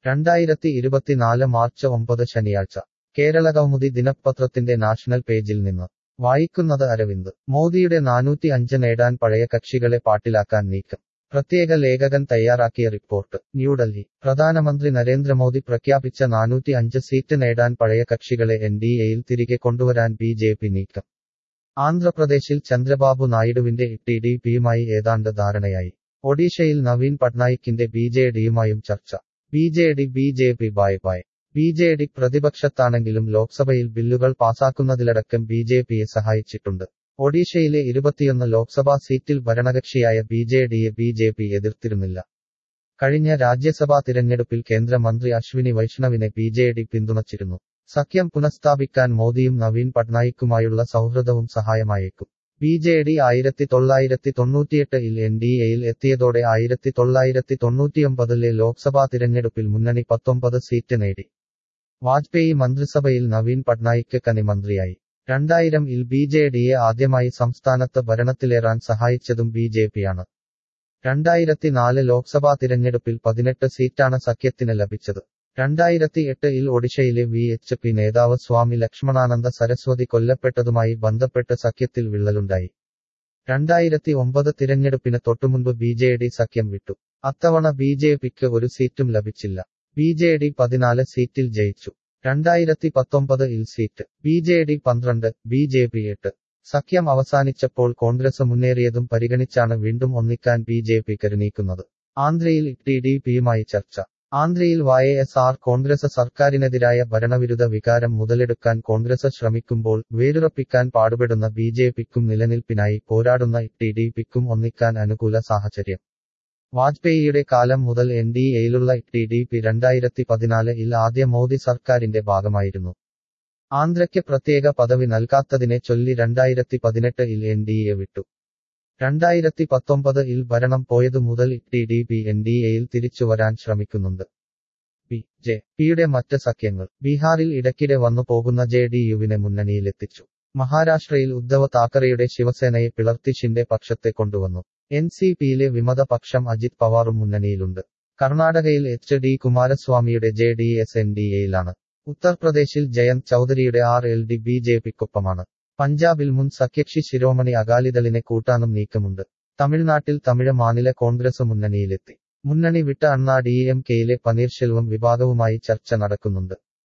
രണ്ടായിരത്തി ഇരുപത്തിനാല് മാർച്ച് ഒമ്പത് ശനിയാഴ്ച കേരള കൗമുദി ദിനപത്രത്തിന്റെ നാഷണൽ പേജിൽ നിന്ന് വായിക്കുന്നത് അരവിന്ദ് മോദിയുടെ നാനൂറ്റി അഞ്ച് നേടാൻ പഴയ കക്ഷികളെ പാട്ടിലാക്കാൻ നീക്കം പ്രത്യേക ലേഖകൻ തയ്യാറാക്കിയ റിപ്പോർട്ട് ന്യൂഡൽഹി പ്രധാനമന്ത്രി നരേന്ദ്രമോദി പ്രഖ്യാപിച്ച നാനൂറ്റി അഞ്ച് സീറ്റ് നേടാൻ പഴയ കക്ഷികളെ എൻ ഡി എയിൽ തിരികെ കൊണ്ടുവരാൻ ബി ജെ പി നീക്കം ആന്ധ്രാപ്രദേശിൽ ചന്ദ്രബാബു നായിഡുവിന്റെ ടി ഡി പിയുമായി ഏതാണ്ട് ധാരണയായി ഒഡീഷയിൽ നവീൻ പട്നായിക്കിന്റെ ബി ജെ ഡിയുമായും ചർച്ച B J D B J P bye bye B J D പ്രതിപക്ഷത്താണെങ്കിലും ലോക്സഭയിൽ ബില്ലുകൾ പാസാക്കുന്നതിലടക്കം ബി ജെ പിയെ സഹായിച്ചിട്ടുണ്ട് ഒഡീഷയിലെ ഇരുപത്തിയൊന്ന് ലോക്സഭാ സീറ്റിൽ ഭരണകക്ഷിയായ ബി ജെ ഡിയെ ബി ജെ പി എതിർത്തിരുന്നില്ല കഴിഞ്ഞ രാജ്യസഭാ തിരഞ്ഞെടുപ്പിൽ കേന്ദ്രമന്ത്രി അശ്വിനി വൈഷ്ണവിനെ ബി ജെ ഡി പിന്തുണച്ചിരുന്നു സഖ്യം പുനഃസ്ഥാപിക്കാൻ മോദിയും നവീൻ പട്നായിക്കുമായുള്ള സൗഹൃദവും സഹായമായേക്കും ബി ജെ ഡി ആയിരത്തി തൊള്ളായിരത്തി തൊണ്ണൂറ്റിയെട്ടിൽ എൻ ഡി എയിൽ എത്തിയതോടെ ആയിരത്തി തൊള്ളായിരത്തി തൊണ്ണൂറ്റിയൊമ്പതിലെ ലോക്സഭാ തിരഞ്ഞെടുപ്പിൽ മുന്നണി പത്തൊമ്പത് സീറ്റ് നേടി വാജ്പേയി മന്ത്രിസഭയിൽ നവീൻ പട്നായിക്ക് കനി മന്ത്രിയായി രണ്ടായിരം ഇൽ ബി ജെ ഡിയെ ആദ്യമായി സംസ്ഥാനത്ത് ഭരണത്തിലേറാൻ സഹായിച്ചതും ബി ജെ പിയാണ് രണ്ടായിരത്തി നാല് ലോക്സഭാ തിരഞ്ഞെടുപ്പിൽ പതിനെട്ട് സീറ്റാണ് സഖ്യത്തിന് ലഭിച്ചത് രണ്ടായിരത്തി എട്ട് ഇൽ ഒഡീഷയിലെ വി എച്ച് പി നേതാവ് സ്വാമി ലക്ഷ്മണാനന്ദ സരസ്വതി കൊല്ലപ്പെട്ടതുമായി ബന്ധപ്പെട്ട് സഖ്യത്തിൽ വിള്ളലുണ്ടായി രണ്ടായിരത്തി ഒമ്പത് തിരഞ്ഞെടുപ്പിന് തൊട്ടുമുൻപ് ബി ജെ ഡി സഖ്യം വിട്ടു അത്തവണ ബി ജെ പിക്ക് ഒരു സീറ്റും ലഭിച്ചില്ല ബി ജെ ഡി പതിനാല് സീറ്റിൽ ജയിച്ചു രണ്ടായിരത്തി പത്തൊമ്പത് ഇൽ സീറ്റ് ബി ജെ ഡി പന്ത്രണ്ട് ബി ജെ പി എട്ട് സഖ്യം അവസാനിച്ചപ്പോൾ കോൺഗ്രസ് മുന്നേറിയതും പരിഗണിച്ചാണ് വീണ്ടും ഒന്നിക്കാൻ ബി ജെ പി കരുനീക്കുന്നത് ആന്ധ്രയിൽ ടി ഡി പിയുമായി ചർച്ച ആന്ധ്രയിൽ വായ എസ് ആർ കോൺഗ്രസ് സർക്കാരിനെതിരായ ഭരണവിരുദ്ധ വികാരം മുതലെടുക്കാൻ കോൺഗ്രസ് ശ്രമിക്കുമ്പോൾ വേരുറപ്പിക്കാൻ പാടുപെടുന്ന ബി ജെ പിക്കും നിലനിൽപ്പിനായി പോരാടുന്ന ടി ഡി പിക്കും ഒന്നിക്കാൻ അനുകൂല സാഹചര്യം വാജ്പേയിയുടെ കാലം മുതൽ എൻ ഡി എയിലുള്ള ടി ഡി പി രണ്ടായിരത്തി പതിനാല് ഇൽ ആദ്യ മോദി സർക്കാരിന്റെ ഭാഗമായിരുന്നു ആന്ധ്രയ്ക്ക് പ്രത്യേക പദവി നൽകാത്തതിനെ ചൊല്ലി രണ്ടായിരത്തി പതിനെട്ട് ഇൽ എൻ ഡി എ വിട്ടു രണ്ടായിരത്തി പത്തൊമ്പത് ഇൽ ഭരണം പോയതു മുതൽ T D P N D എയിൽ തിരിച്ചുവരാൻ ശ്രമിക്കുന്നുണ്ട് ബി ജെ പിയുടെ മറ്റ് സഖ്യങ്ങൾ ബീഹാറിൽ ഇടയ്ക്കിടെ വന്നു പോകുന്ന ജെ ഡി യുവിനെ മുന്നണിയിലെത്തിച്ചു മഹാരാഷ്ട്രയിൽ ഉദ്ധവ് താക്കറെയുടെ ശിവസേനയെ പിളർത്തി ഷിൻഡെ പക്ഷത്തെ കൊണ്ടുവന്നു എൻ സി പിയിലെ വിമത പക്ഷം അജിത് പവാറും മുന്നണിയിലുണ്ട് കർണാടകയിൽ എച്ച് ഡി കുമാരസ്വാമിയുടെ J D S N D എയിലാണ് ഉത്തർപ്രദേശിൽ Jayant Chaudhary R L D B J പിക്കൊപ്പമാണ് പഞ്ചാബിൽ മുൻ സഖ്യകക്ഷി ശിരോമണി അകാലിദളിനെ കൂട്ടാനും നീക്കമുണ്ട് തമിഴ്നാട്ടിൽ തമിഴ് മാനില കോൺഗ്രസ് മുന്നണിയിലെത്തി മുന്നണി വിട്ട അണ്ണാ ഡി എം കെയിലെ പനീർശെൽവം വിഭാഗവുമായി ചർച്ച നടക്കുന്നുണ്ട്